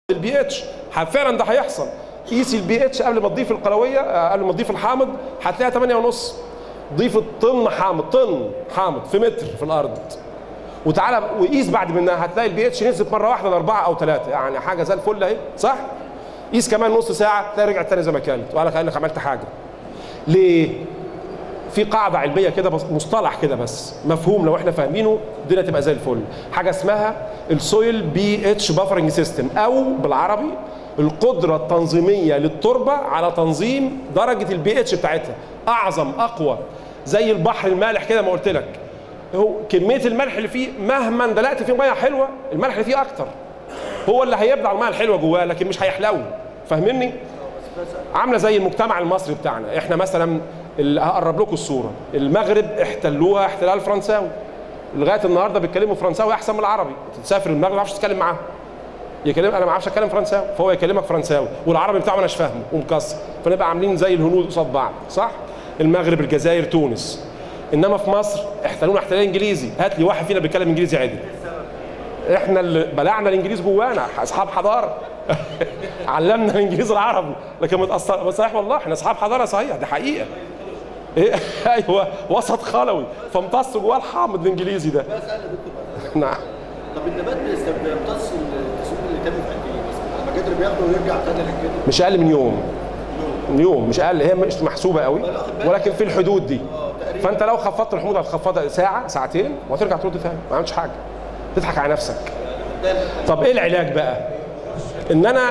البي اتش فعلا ده هيحصل قيس البي اتش قبل ما تضيف القلويه آه، قبل ما تضيف الحامض هتلاقيها 8 ونص ضيف الطن حامض طن حامض في متر في الارض وتعالى وقيس بعد منها هتلاقي البي اتش نزلت مره واحده لاربعه او ثلاثه يعني حاجه زي الفل اهي صح؟ قيس كمان نص ساعه تلاقي رجعت تاني زي ما كانت وقال لك كانك عملت حاجه ليه؟ في قاعده علميه كده بس مصطلح كده بس مفهوم لو احنا فاهمينه الدنيا تبقى زي الفل حاجه اسمها السويل بي اتش بافرنج سيستم او بالعربي القدره التنظيميه للتربه على تنظيم درجه البي اتش بتاعتها اعظم اقوى زي البحر المالح كده ما قلت لك هو كميه الملح اللي فيه مهما دلقت فيه ميه حلوه الملح اللي فيه اكتر هو اللي هيبدع الميه الحلوه جواه لكن مش هيحلو فاهمني عامله زي المجتمع المصري بتاعنا احنا مثلا اللي هقرب لكم الصوره المغرب احتلوها احتلال فرنساوي لغايه النهارده بيتكلموا فرنساوي احسن من العربي تسافر المغرب ما تعرفش تتكلم معاهم يكلم انا ما اعرفش اتكلم فرنساوي فهو يكلمك فرنساوي والعربي بتاعه انا مش فاهمه ومكسر فنبقى عاملين زي الهنود قصاد بعض صح المغرب الجزائر تونس انما في مصر احتلونا احتلال انجليزي هات لي واحد فينا بيتكلم انجليزي عدل احنا اللي بلعنا الانجليز جوانا اصحاب حضاره علمنا الانجليزي العربي لكن متاثر صحيح والله احنا اصحاب حضاره صحيح دي حقيقه ايه ايوه وسط خلوي فامتص جواه الحامض الانجليزي ده نعم طب النبات بيست- بيمتص التسويق اللي تم في قد ايه مثلا؟ لما الجدر بياخده ويرجع تاني للجدر مش اقل من يوم يوم مش اقل هي مش محسوبه قوي ولكن في الحدود دي فانت لو خفضت الحموضه هتخفضها ساعه ساعتين وهترجع ترد تاني ما عملتش حاجه تضحك على نفسك طب ايه العلاج بقى ان انا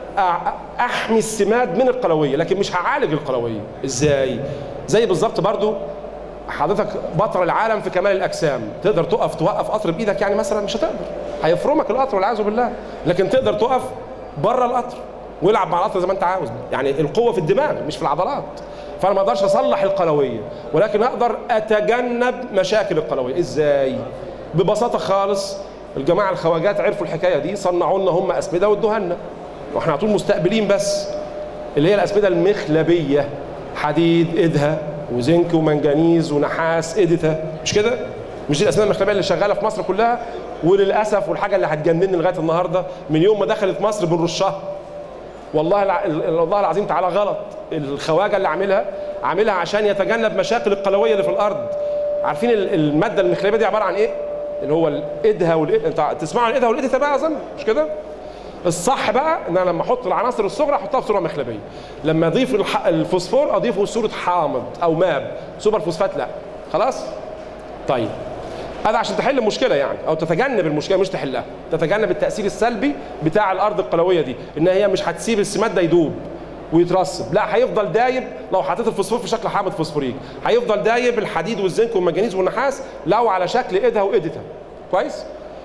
أع- احمي السماد من القلويه لكن مش هعالج القلويه ازاي زي بالظبط برضو حضرتك بطل العالم في كمال الاجسام تقدر تقف توقف قطر بايدك يعني مثلا مش هتقدر هيفرمك القطر والعياذ بالله لكن تقدر تقف بره القطر والعب مع القطر زي ما انت عاوز يعني القوه في الدماغ مش في العضلات فانا ما اقدرش اصلح القلويه ولكن اقدر اتجنب مشاكل القلويه ازاي ببساطه خالص الجماعه الخواجات عرفوا الحكايه دي صنعوا لنا هم اسمده وادوها لنا واحنا على طول مستقبلين بس اللي هي الاسمده المخلبيه حديد ايدها وزنك ومنجنيز ونحاس ايدتها مش كده مش دي الاسمده المخلبيه اللي شغاله في مصر كلها وللاسف والحاجه اللي هتجنني لغايه النهارده من يوم ما دخلت مصر بنرشها والله الع... والله العظيم تعالى غلط الخواجه اللي عاملها عاملها عشان يتجنب مشاكل القلويه اللي في الارض عارفين ال- الماده المخلبيه دي عباره عن ايه اللي هو الايدها والإيد... انت تسمعوا عن الايدها والايدها بقى اظن مش كده الصح بقى ان انا لما احط العناصر الصغرى احطها في صوره مخلبيه لما اضيف الح... الفوسفور اضيفه في صوره حامض او ماب سوبر فوسفات لا خلاص طيب هذا عشان تحل المشكله يعني او تتجنب المشكله مش تحلها تتجنب التاثير السلبي بتاع الارض القلويه دي ان هي مش هتسيب السماد ده يدوب ويترسب لا هيفضل دايب لو حطيت الفوسفور في شكل حامض فوسفوريك هيفضل دايب الحديد والزنك والمنجنيز والنحاس لو على شكل ايدها وايدتها كويس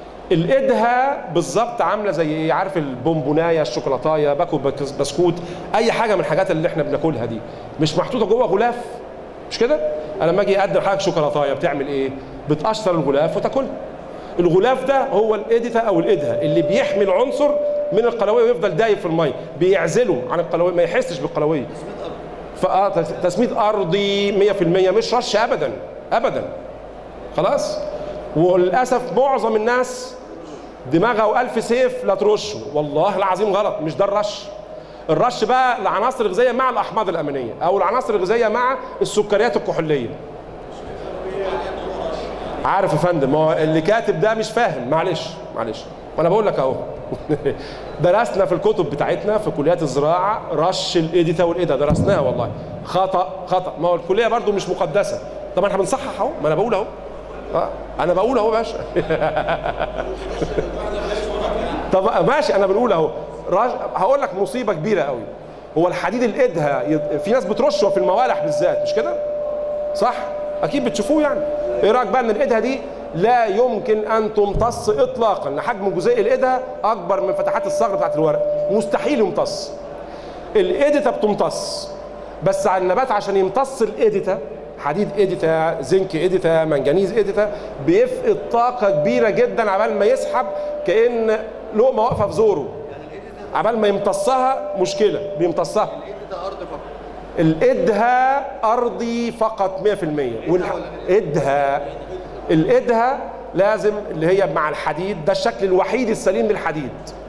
الايدها بالظبط عامله زي ايه عارف البونبونايه الشوكولاتايه باكو بكس- بسكوت اي حاجه من الحاجات اللي احنا بناكلها دي مش محطوطه جوه غلاف مش كده انا لما اجي اقدم حاجه شوكولاتايه بتعمل ايه بتقشر الغلاف وتاكلها الغلاف ده هو الايدتا او الايدها اللي بيحمي العنصر من القلويه ويفضل دايب في الميه بيعزله عن القلويه ما يحسش بالقلويه فاه تس- تسميد ارضي 100% مش رش ابدا ابدا خلاص وللاسف معظم الناس دماغها والف سيف لا ترشه والله العظيم غلط مش ده الرش الرش بقى العناصر الغذائيه مع الاحماض الامينيه او العناصر الغذائيه مع السكريات الكحوليه عارف يا فندم ما هو اللي كاتب ده مش فاهم معلش معلش ما انا بقول لك اهو درسنا في الكتب بتاعتنا في كليات الزراعه رش الايديتا والايدا درسناها والله خطا خطا ما هو الكليه برضو مش مقدسه طب احنا بنصحح اهو ما انا بقول اهو آه، انا بقول اهو يا باشا طب ماشي انا بنقول اهو راج... هقول لك مصيبه كبيره قوي هو الحديد الايدها ي- في ناس بترشه في الموالح بالذات مش كده صح اكيد بتشوفوه يعني ايه رايك بقى ان الايدها دي لا يمكن ان تمتص اطلاقا ان حجم جزيء الايدها اكبر من فتحات الصغر بتاعت الورق مستحيل يمتص الايديتا بتمتص بس على النبات عشان يمتص الايديتا حديد ايديتا زنك ايديتا منجنيز ايديتا بيفقد طاقه كبيره جدا عبال ما يسحب كان لقمه واقفه في زوره عبال ما يمتصها مشكله بيمتصها الايد ده ارض فقط الايدها ارضي فقط 100% والايدها الايدها لازم اللي هي مع الحديد ده الشكل الوحيد السليم للحديد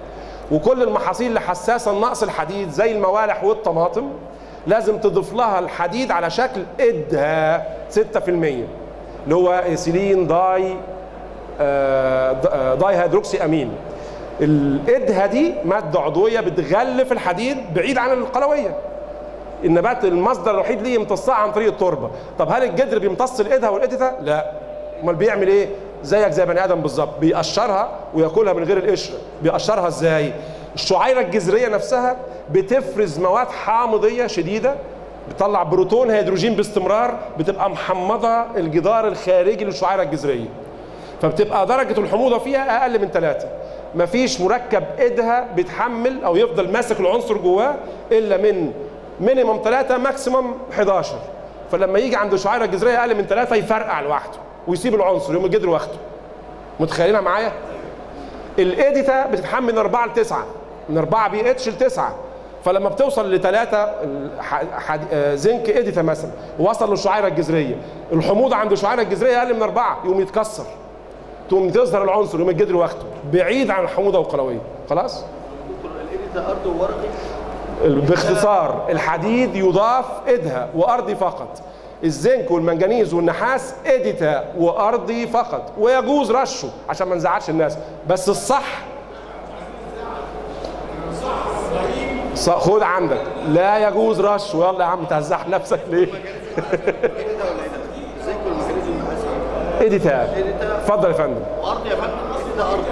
وكل المحاصيل اللي حساسه لنقص الحديد زي الموالح والطماطم لازم تضيف لها الحديد على شكل ادها 6% اللي هو ايثيلين داي آه، د- آه، داي هيدروكسي امين الادها دي ماده عضويه بتغلف الحديد بعيد عن القلويه النبات المصدر الوحيد ليه يمتصها عن طريق التربه طب هل الجدر بيمتص الادها والادتا لا امال بيعمل ايه زيك زي بني ادم بالظبط بيقشرها وياكلها من غير القشره بيقشرها ازاي الشعيره الجذريه نفسها بتفرز مواد حامضيه شديده بتطلع بروتون هيدروجين باستمرار بتبقى محمضه الجدار الخارجي للشعيره الجذريه فبتبقى درجة الحموضة فيها أقل من ثلاثة مفيش مركب إيدها بيتحمل أو يفضل ماسك العنصر جواه إلا من مينيمم 3 ماكسيمم 11 فلما يجي عند الشعيرة الجذرية أقل من 3 يفرقع لوحده ويسيب العنصر يقوم الجدر واخده متخيلينها معايا؟ الإيديتا بتتحمل من 4 ل 9 من 4 بي اتش ل 9 فلما بتوصل لثلاثة زنك إيديتا مثلا ووصل للشعيرة الجذرية الحموضة عند الشعيرة الجذرية أقل من أربعة يقوم يتكسر تقوم تظهر العنصر يقوم الجدر واخده بعيد عن الحموضه والقلويه خلاص دكتور الإيديتا أرض وورقي باختصار الحديد يضاف ادها وارضي فقط الزنك والمنجنيز والنحاس اديتا وارضي فقط ويجوز رشه عشان ما نزعلش الناس بس الصح ص- خد عندك لا يجوز رش ويلا يا عم تهزح نفسك ليه الزنك والمغنيسيوم والنحاس اديتا اتفضل يا فندم وأرض يا فندم إيديتا أرض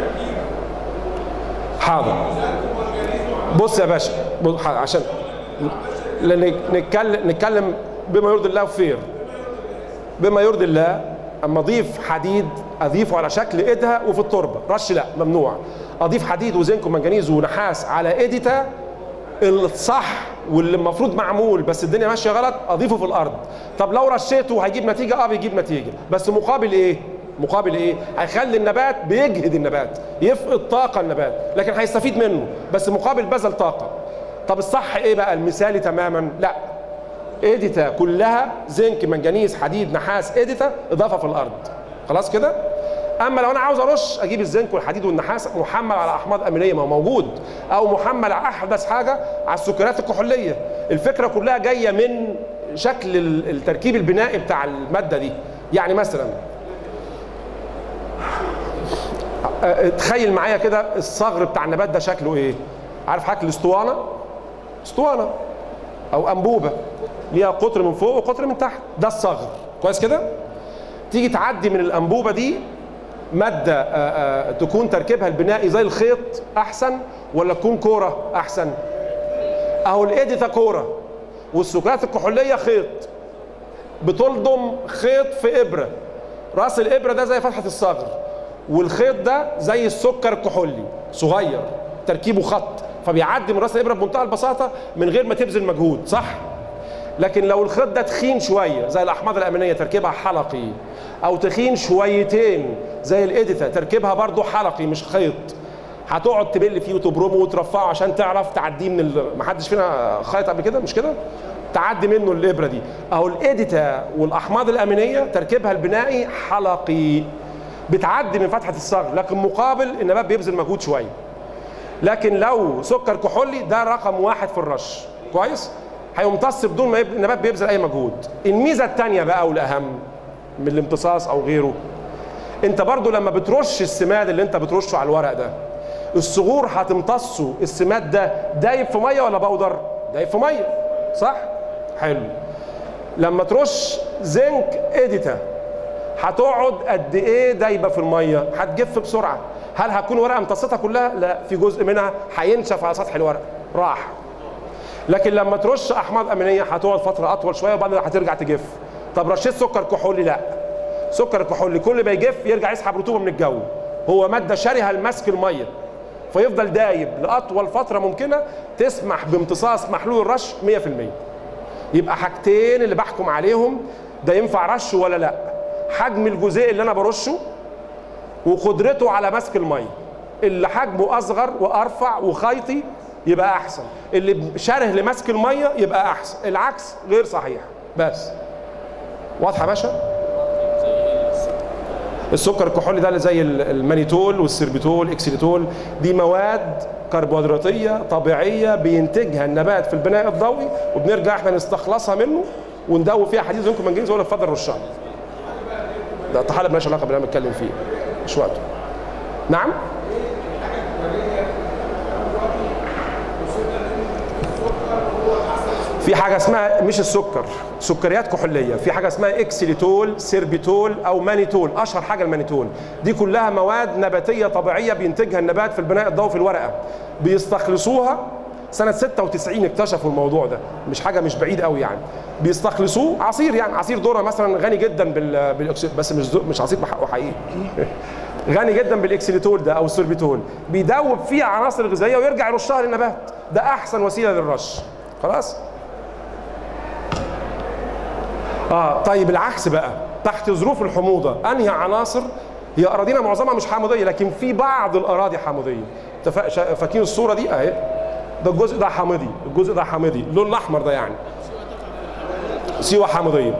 حاضر بص يا باشا بص حاضر عشان لان نتكلم نتكلم بما يرضي الله وفير بما يرضي الله اما اضيف حديد اضيفه على شكل ايدها وفي التربه رش لا ممنوع اضيف حديد وزنك ومنجنيز ونحاس على ايديتا الصح واللي المفروض معمول بس الدنيا ماشيه غلط اضيفه في الارض طب لو رشيته هيجيب نتيجه اه بيجيب نتيجه بس مقابل ايه مقابل ايه هيخلي النبات بيجهد النبات يفقد طاقه النبات لكن هيستفيد منه بس مقابل بذل طاقه طب الصح ايه بقى المثالي تماما لا اديتا كلها زنك منجنيز حديد نحاس اديتا اضافه في الارض خلاص كده اما لو انا عاوز ارش اجيب الزنك والحديد والنحاس محمل على احماض امينيه ما هو موجود او محمل على احدث حاجه على السكريات الكحوليه الفكره كلها جايه من شكل ال- التركيب البنائي بتاع الماده دي يعني مثلا أه، تخيل معايا كده الصغر بتاع النبات ده شكله ايه عارف حضرتك الاسطوانه اسطوانه او انبوبه ليها قطر من فوق وقطر من تحت ده الصغر كويس كده تيجي تعدي من الانبوبه دي ماده آه، آه، تكون تركيبها البنائي زي الخيط احسن ولا تكون كوره احسن اهو الاديتا كوره والسكريات الكحوليه خيط بتلضم خيط في ابره راس الابره ده زي فتحه الصغر والخيط ده زي السكر الكحولي صغير تركيبه خط فبيعدي من راس الابره بمنتهى البساطه من غير ما تبذل مجهود صح لكن لو الخيط ده تخين شويه زي الاحماض الامينيه تركيبها حلقي او تخين شويتين زي الاديتا تركيبها برضو حلقي مش خيط هتقعد تبل فيه وتبرمه وترفعه عشان تعرف تعديه من ال... ما حدش فينا خيط قبل كده مش كده تعدي منه الابره دي اهو الاديتا والاحماض الامينيه تركيبها البنائي حلقي بتعدي من فتحه الصغر لكن مقابل النبات بيبذل مجهود شويه لكن لو سكر كحولي ده رقم واحد في الرش كويس هيمتص بدون ما يب- النبات بيبذل اي مجهود الميزه الثانيه بقى والاهم من الامتصاص او غيره انت برضو لما بترش السماد اللي انت بترشه على الورق ده الصغور هتمتصه السماد ده دايب في ميه ولا بودر دايب في ميه صح حلو لما ترش زنك اديتا هتقعد قد ايه دايبه في الميه هتجف بسرعه هل هتكون ورقه امتصتها كلها لا في جزء منها هينشف على سطح الورق راح لكن لما ترش احماض امينيه هتقعد فتره اطول شويه وبعدين هترجع تجف طب رشيت سكر كحولي لا سكر الكحولي كل ما يجف يرجع يسحب رطوبه من الجو هو ماده شرهه لمسك الميه فيفضل دايب لاطول فتره ممكنه تسمح بامتصاص محلول الرش 100% يبقى حاجتين اللي بحكم عليهم ده ينفع رش ولا لا حجم الجزيء اللي انا برشه وقدرته على مسك الميه اللي حجمه اصغر وارفع وخيطي يبقى احسن اللي شره لمسك الميه يبقى احسن العكس غير صحيح بس واضحه يا باشا السكر الكحولي ده اللي زي ال- المانيتول والسيربيتول اكسيليتول دي مواد كربوهيدراتيه طبيعيه بينتجها النبات في البناء الضوئي وبنرجع احنا نستخلصها منه وندوب فيها حديد زنك منجنيز ولا اتفضل رشها ده طحالب مالهاش علاقه باللي انا بتكلم فيه مش وقته نعم في حاجه اسمها مش السكر سكريات كحوليه في حاجه اسمها اكسيليتول سيربيتول او مانيتول اشهر حاجه المانيتول دي كلها مواد نباتيه طبيعيه بينتجها النبات في البناء الضوئي في الورقه بيستخلصوها سنة 96 اكتشفوا الموضوع ده مش حاجة مش بعيد قوي يعني بيستخلصوه عصير يعني عصير ذرة مثلا غني جدا بال بالأكسي... بس مش ذو- مش عصير بحقه حقيقي غني جدا بالاكسيليتول ده او السوربيتول بيدوب فيه عناصر الغذائيه ويرجع يرشها للنبات ده احسن وسيله للرش خلاص اه طيب العكس بقى تحت ظروف الحموضه انهي عناصر هي اراضينا معظمها مش حامضيه لكن في بعض الاراضي حامضيه أنت فا- شا- فاكرين الصوره دي اهي ده الجزء ده حامضي الجزء ده حامضي اللون الاحمر ده يعني سيوه حامضيه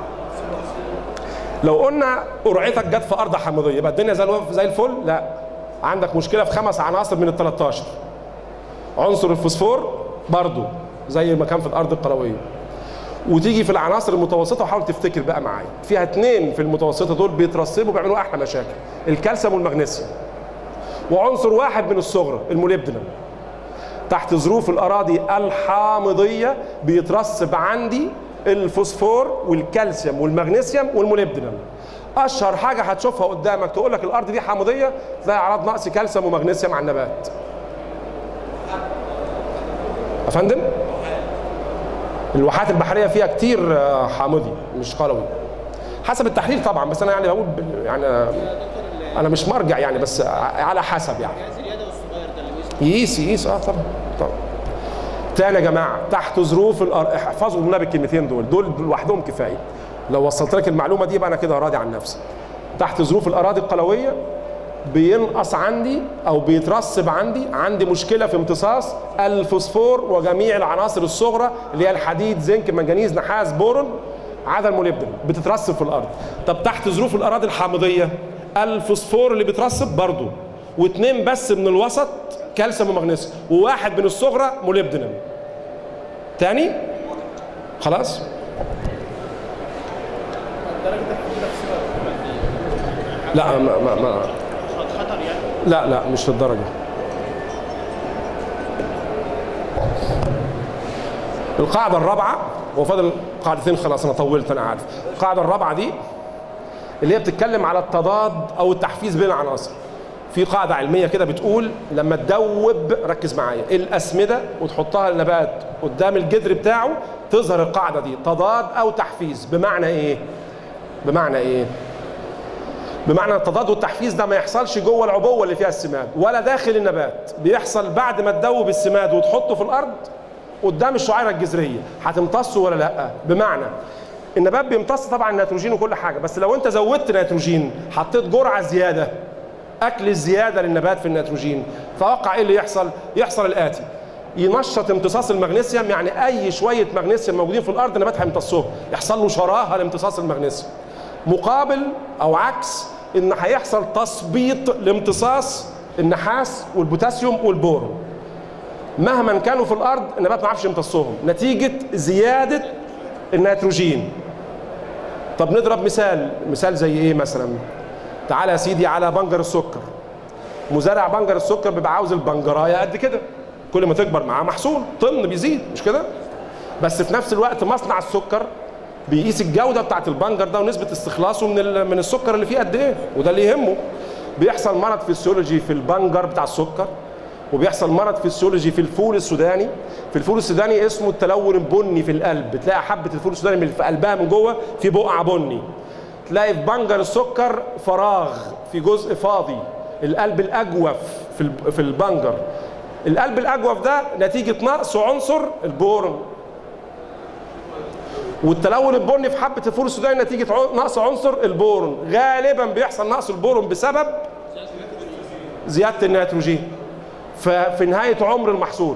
لو قلنا قرعتك جت في ارض حامضيه يبقى الدنيا زي الوف- زي الفل لا عندك مشكله في خمس عناصر من ال 13 عنصر الفوسفور برضو زي ما كان في الارض القلويه وتيجي في العناصر المتوسطه وحاول تفتكر بقى معايا فيها اثنين في المتوسطه دول بيترسبوا بيعملوا احلى مشاكل الكالسيوم والمغنيسيوم وعنصر واحد من الصغرى الموليبدينم تحت ظروف الاراضي الحامضيه بيترسب عندي الفوسفور والكالسيوم والمغنيسيوم والموليبدينم اشهر حاجه هتشوفها قدامك تقول لك الارض دي حامضيه تلاقي اعراض نقص كالسيوم ومغنيسيوم على النبات يا فندم الواحات البحريه فيها كتير آه، حامضي مش قلوي حسب التحليل طبعا بس انا يعني بقول بال- يعني انا مش مرجع يعني بس على حسب يعني يقيس يقيس اه طبعا طبعا تاني يا جماعه تحت ظروف الأر... احفظوا النبي الكلمتين دول دول لوحدهم كفايه لو وصلت لك المعلومه دي يبقى انا كده راضي عن نفسي تحت ظروف الاراضي القلويه بينقص عندي او بيترسب عندي عندي مشكله في امتصاص الفوسفور وجميع العناصر الصغرى اللي هي الحديد زنك منجنيز نحاس بورون عدا الموليبدين بتترسب في الارض طب تحت ظروف الاراضي الحامضيه الفوسفور اللي بيترسب برضه واثنين بس من الوسط كالسيوم ومغنيسيوم وواحد من الصغرى موليبدينم تاني خلاص لا ما ما, ما لا لا مش للدرجه القاعده الرابعه هو فاضل قاعدتين خلاص انا طولت انا عارف القاعده الرابعه دي اللي هي بتتكلم على التضاد او التحفيز بين العناصر في قاعده علميه كده بتقول لما تدوب ركز معايا الاسمده وتحطها النبات قدام الجدر بتاعه تظهر القاعده دي تضاد او تحفيز بمعنى ايه بمعنى ايه بمعنى التضاد والتحفيز ده ما يحصلش جوه العبوه اللي فيها السماد ولا داخل النبات بيحصل بعد ما تدوب السماد وتحطه في الارض قدام الشعيره الجذريه هتمتصه ولا لا بمعنى النبات بيمتص طبعا النيتروجين وكل حاجه بس لو انت زودت نيتروجين حطيت جرعه زياده اكل زياده للنبات في النيتروجين توقع ايه اللي يحصل يحصل الاتي ينشط امتصاص المغنيسيوم يعني اي شويه مغنيسيوم موجودين في الارض النبات هيمتصهم يحصل له شراهه لامتصاص المغنيسيوم مقابل او عكس ان هيحصل تثبيط لامتصاص النحاس والبوتاسيوم والبورون مهما كانوا في الارض النبات ما عرفش يمتصهم نتيجه زياده النيتروجين طب نضرب مثال مثال زي ايه مثلا تعالى يا سيدي على بنجر السكر مزارع بنجر السكر بيبقى عاوز البنجرايه قد كده كل ما تكبر معاه محصول طن بيزيد مش كده بس في نفس الوقت مصنع السكر بيقيس الجوده بتاعت البنجر ده ونسبه استخلاصه من ال- من السكر اللي فيه قد ايه وده اللي يهمه بيحصل مرض فيسيولوجي في البنجر بتاع السكر وبيحصل مرض فيسيولوجي في الفول السوداني في الفول السوداني اسمه التلون البني في القلب تلاقي حبه الفول السوداني من في قلبها من جوه في بقعه بني تلاقي في بنجر السكر فراغ في جزء فاضي القلب الاجوف في الب- في البنجر القلب الاجوف ده نتيجه نقص عنصر البورون والتلون البني في حبه الفول السوداني نتيجه عن- نقص عنصر البورون غالبا بيحصل نقص البورون بسبب زياده النيتروجين ففي نهايه عمر المحصول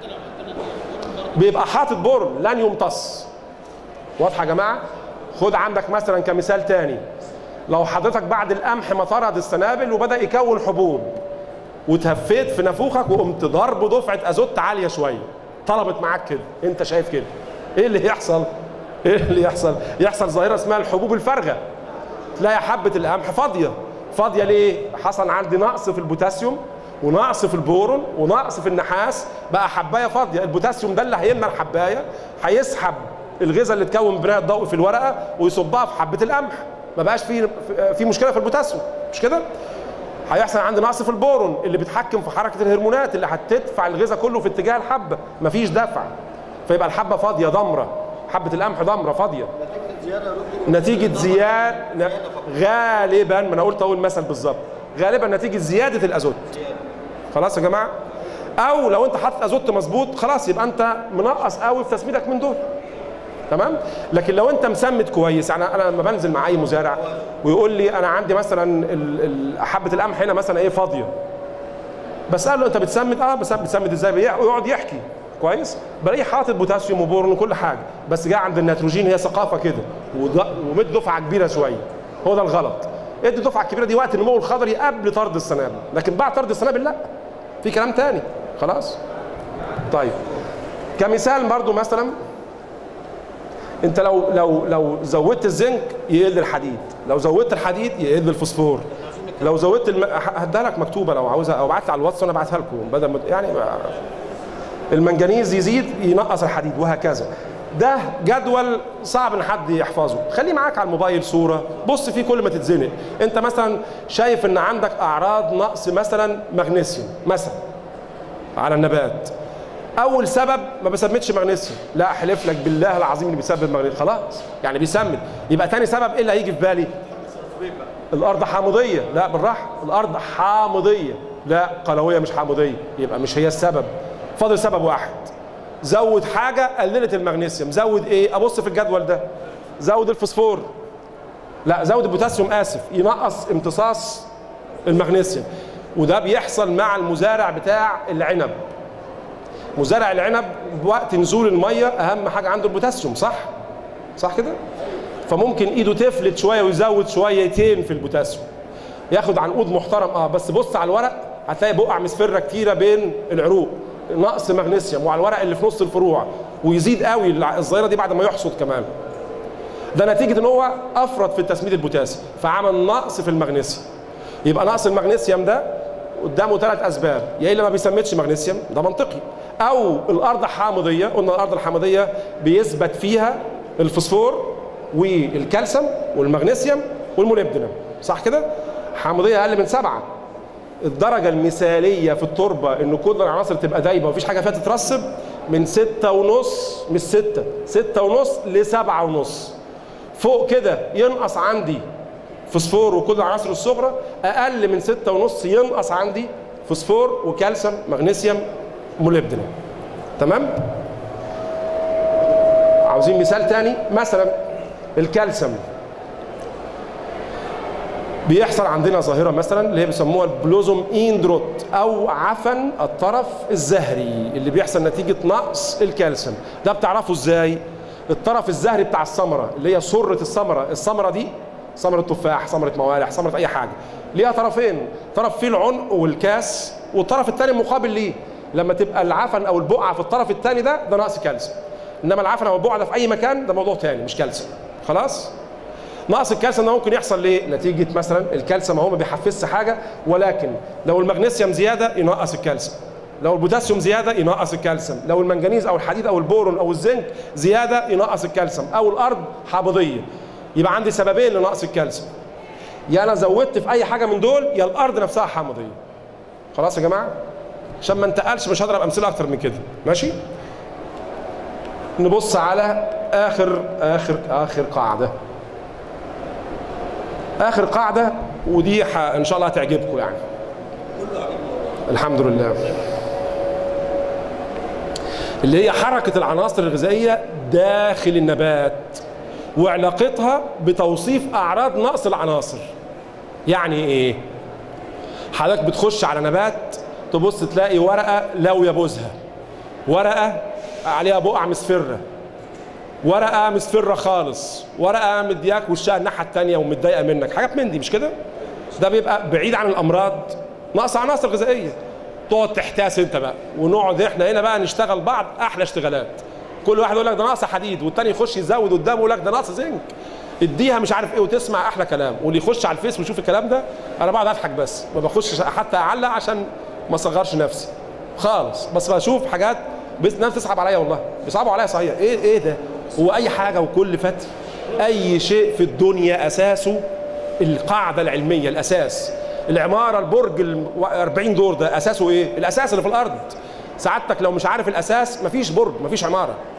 بيبقى حاطط بورون لن يمتص واضحه يا جماعه خد عندك مثلا كمثال تاني لو حضرتك بعد القمح ما طرد السنابل وبدا يكون حبوب وتهفيت في نافوخك وقمت ضرب دفعه ازوت عاليه شويه طلبت معاك كده انت شايف كده ايه اللي يحصل ايه اللي يحصل يحصل ظاهره اسمها الحبوب الفارغه تلاقي حبه القمح فاضيه فاضيه ليه حصل عندي نقص في البوتاسيوم ونقص في البورون ونقص في النحاس بقى حبايه فاضيه البوتاسيوم ده اللي هيمنع الحبايه هيسحب الغذاء اللي اتكون بناء الضوء في الورقه ويصبها في حبه القمح ما بقاش في في مشكله في البوتاسيوم مش كده هيحصل عندي نقص في البورون اللي بيتحكم في حركه الهرمونات اللي هتدفع الغذاء كله في اتجاه الحبه مفيش دفع فيبقى الحبه فاضيه ضمره حبه القمح ضمره فاضيه نتيجه زياده يا دكتور نتيجه زياده غالبا ما انا قلت اول مثل بالظبط غالبا نتيجه زياده الازوت خلاص يا جماعه او لو انت حاطط ازوت مظبوط خلاص يبقى انت منقص قوي في تسميدك من دول تمام لكن لو انت مسمد كويس يعني انا لما بنزل مع اي مزارع ويقول لي انا عندي مثلا ال- ال- حبه القمح هنا مثلا ايه فاضيه بساله له انت بتسمد اه بس بتسمد ازاي بيع- ويقعد يحكي كويس بلاقيه حاطط بوتاسيوم وبورون وكل حاجه بس جه عند النيتروجين هي ثقافه كده وض- ومد دفعه كبيره شويه هو ده الغلط ادي الدفعه الكبيره دي وقت النمو الخضري قبل طرد السنابل لكن بعد طرد السنابل لا في كلام تاني خلاص طيب كمثال برضو مثلا انت لو لو لو زودت الزنك يقل الحديد لو زودت الحديد يقل الفوسفور لو زودت الم... هديها لك مكتوبه لو عاوزها او ابعت لي على الواتس وانا ابعتها لكم بدل ما يعني ما- المنجنيز يزيد ينقص الحديد وهكذا ده جدول صعب ان حد يحفظه خليه معاك على الموبايل صوره بص فيه كل ما تتزنق انت مثلا شايف ان عندك اعراض نقص مثلا مغنيسيوم مثلا على النبات اول سبب ما بسمتش مغنيسيوم لا احلف لك بالله العظيم اللي بيسبب مغنيسيوم خلاص يعني بيسمد يبقى تاني سبب ايه اللي هيجي في بالي الارض حامضيه لا بالراحه الارض حامضيه لا قلويه مش حامضيه يبقى مش هي السبب فاضل سبب واحد زود حاجه قللت المغنيسيوم زود ايه ابص في الجدول ده زود الفوسفور لا زود البوتاسيوم اسف ينقص امتصاص المغنيسيوم وده بيحصل مع المزارع بتاع العنب مزارع العنب وقت نزول الميه اهم حاجه عنده البوتاسيوم صح صح كده فممكن ايده تفلت شويه ويزود شويتين في البوتاسيوم ياخد عنقود محترم اه بس بص على الورق هتلاقي بقع مصفره كتيره بين العروق نقص مغنيسيوم وعلى الورق اللي في نص الفروع ويزيد قوي الع- الظاهره دي بعد ما يحصد كمان ده نتيجه ان هو افرط في التسميد البوتاسي فعمل نقص في المغنيسيوم يبقى نقص المغنيسيوم ده قدامه ثلاث اسباب يا الا ما بيسمتش مغنيسيوم ده منطقي او الارض حامضيه قلنا الارض الحامضيه بيثبت فيها الفوسفور والكالسيوم والمغنيسيوم والموليبدينم صح كده حامضيه اقل من سبعه الدرجة المثالية في التربة إن كل العناصر تبقى دايبة ومفيش حاجة فيها تترسب من ستة ونص مش ستة ستة ونص لسبعة ونص فوق كده ينقص عندي فوسفور وكل العناصر الصغرى أقل من ستة ونص ينقص عندي فوسفور وكالسيوم مغنيسيوم موليبدينم تمام؟ عاوزين مثال تاني مثلا الكالسيوم بيحصل عندنا ظاهره مثلا اللي هي بيسموها البلوزوم اندروت او عفن الطرف الزهري اللي بيحصل نتيجه نقص الكالسيوم ده بتعرفه ازاي الطرف الزهري بتاع الثمره اللي هي سره الثمره الثمره دي ثمره تفاح ثمره موالح ثمره اي حاجه ليها طرفين طرف فيه العنق والكاس والطرف الثاني مقابل ليه لما تبقى العفن او البقعه في الطرف الثاني ده ده نقص كالسيوم انما العفن او البقعه ده في اي مكان ده موضوع ثاني مش كالسيوم خلاص نقص الكالسيوم ده ممكن يحصل ليه؟ نتيجة مثلا الكالسيوم هو ما بيحفزش حاجة ولكن لو المغنيسيوم زيادة ينقص الكالسيوم. لو البوتاسيوم زيادة ينقص الكالسيوم، لو المنجنيز أو الحديد أو البورون أو الزنك زيادة ينقص الكالسيوم، أو الأرض حامضية. يبقى عندي سببين لنقص الكالسيوم. يا أنا زودت في أي حاجة من دول يا الأرض نفسها حامضية. خلاص يا جماعة؟ عشان ما انتقلش مش هضرب أمثلة أكتر من كده، ماشي؟ نبص على آخر آخر آخر قاعدة. اخر قاعده ودي ح... ان شاء الله هتعجبكم يعني الحمد لله اللي هي حركه العناصر الغذائيه داخل النبات وعلاقتها بتوصيف اعراض نقص العناصر يعني ايه حضرتك بتخش على نبات تبص تلاقي ورقه لاويه بوزها ورقه عليها بقع مصفره ورقه مصفره خالص ورقه مدياك وشها الناحيه الثانيه ومتضايقه منك حاجات من دي مش كده ده بيبقى بعيد عن الامراض ناقص عناصر غذائيه تقعد تحتاس انت بقى ونقعد احنا هنا بقى نشتغل بعض احلى اشتغالات كل واحد يقول لك ده ناقص حديد والتاني يخش يزود قدامه يقول لك ده ناقص زنك اديها مش عارف ايه وتسمع احلى كلام واللي يخش على الفيس ويشوف الكلام ده انا بقعد اضحك بس ما بخش حتى اعلق عشان ما اصغرش نفسي خالص بس بشوف حاجات بس ناس تصعب عليا والله بيصعبوا عليا صحيح ايه ايه ده هو اي حاجه وكل فتر اي شيء في الدنيا اساسه القاعده العلميه الاساس العماره البرج ال 40 دور ده اساسه ايه الاساس اللي في الارض سعادتك لو مش عارف الاساس مفيش برج مفيش عماره